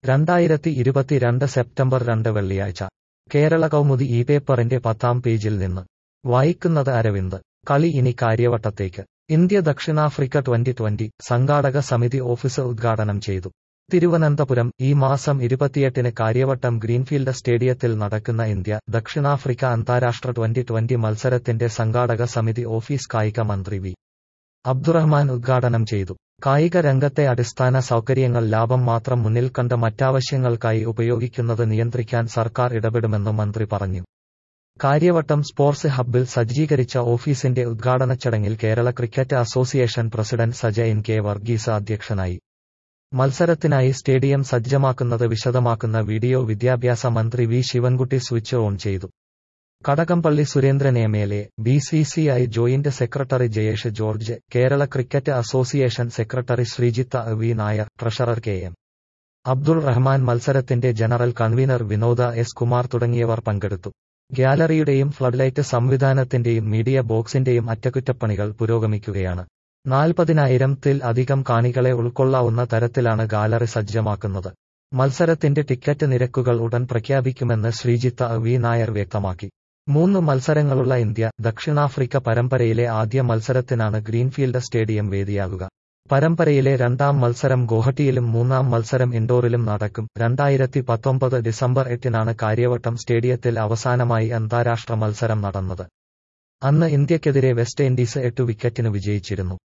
രണ്ടായിരത്തി ഇരുപത്തിരണ്ട് സെപ്റ്റംബർ രണ്ട് വെള്ളിയാഴ്ച കേരള കൗമുദി ഈ പേപ്പറിന്റെ പത്താം പേജിൽ നിന്ന് വായിക്കുന്നത് അരവിന്ദ് കളി ഇനി കാര്യവട്ടത്തേക്ക് ഇന്ത്യ ദക്ഷിണാഫ്രിക്ക ട്വന്റി ട്വന്റി സംഘാടക സമിതി ഓഫീസ് ഉദ്ഘാടനം ചെയ്തു തിരുവനന്തപുരം ഈ മാസം ഇരുപത്തിയെട്ടിന് കാര്യവട്ടം ഗ്രീൻഫീൽഡ് സ്റ്റേഡിയത്തിൽ നടക്കുന്ന ഇന്ത്യ ദക്ഷിണാഫ്രിക്ക അന്താരാഷ്ട്ര ട്വന്റി ട്വന്റി മത്സരത്തിന്റെ സംഘാടക സമിതി ഓഫീസ് കായിക മന്ത്രി വി അബ്ദുറഹ്മാൻ ഉദ്ഘാടനം ചെയ്തു കായിക രംഗത്തെ അടിസ്ഥാന സൗകര്യങ്ങൾ ലാഭം മാത്രം മുന്നിൽ കണ്ട് മറ്റാവശ്യങ്ങൾക്കായി ഉപയോഗിക്കുന്നത് നിയന്ത്രിക്കാൻ സർക്കാർ ഇടപെടുമെന്നും മന്ത്രി പറഞ്ഞു കാര്യവട്ടം സ്പോർട്സ് ഹബ്ബിൽ സജ്ജീകരിച്ച ഓഫീസിന്റെ ഉദ്ഘാടന ചടങ്ങിൽ Kerala cricket association president Sajayan K Varghese അധ്യക്ഷനായി മത്സരത്തിനായി സ്റ്റേഡിയം സജ്ജമാക്കുന്നത് വിശദമാക്കുന്ന വീഡിയോ വിദ്യാഭ്യാസ മന്ത്രി വി ശിവൻകുട്ടി സ്വിച്ച് ഓൺ ചെയ്തു Kadakampally Surendran M L A B C C I joint secretary Jayesh George Kerala cricket association secretary Sreejith V Nair treasurer K M Abdul Rahman മത്സരത്തിന്റെ general convener Vinoda S Kumar തുടങ്ങിയവർ പങ്കെടുത്തു ഗ്യാലറിയുടെയും ഫ്ലഡ്ലൈറ്റ് സംവിധാനത്തിന്റെയും മീഡിയ ബോക്സിന്റെയും അറ്റകുറ്റപ്പണികൾ പുരോഗമിക്കുകയാണ് നാൽപ്പതിനായിരം ത്തിൽ അധികം കാണികളെ ഉൾക്കൊള്ളാവുന്ന തരത്തിലാണ് ഗാലറി സജ്ജമാക്കുന്നത് മത്സരത്തിന്റെ ടിക്കറ്റ് നിരക്കുകൾ ഉടൻ പ്രഖ്യാപിക്കുമെന്ന് ശ്രീജിത്ത് വി നായർ വ്യക്തമാക്കി മൂന്ന് മത്സരങ്ങളുള്ള ഇന്ത്യ ദക്ഷിണാഫ്രിക്ക പരമ്പരയിലെ ആദ്യ മത്സരത്തിനാണ് ഗ്രീൻഫീൽഡ് സ്റ്റേഡിയം വേദിയാകുക പരമ്പരയിലെ രണ്ടാം മത്സരം ഗോഹട്ടിയിലും മൂന്നാം മത്സരം ഇൻഡോറിലും നടക്കും രണ്ടായിരത്തി പത്തൊമ്പത് ഡിസംബർ എട്ടിനാണ് കാര്യവട്ടം സ്റ്റേഡിയത്തിൽ അവസാനമായി അന്താരാഷ്ട്ര മത്സരം നടന്നത് അന്ന് ഇന്ത്യക്കെതിരെ വെസ്റ്റ് ഇൻഡീസ് എട്ട് വിക്കറ്റിന് വിജയിച്ചിരുന്നു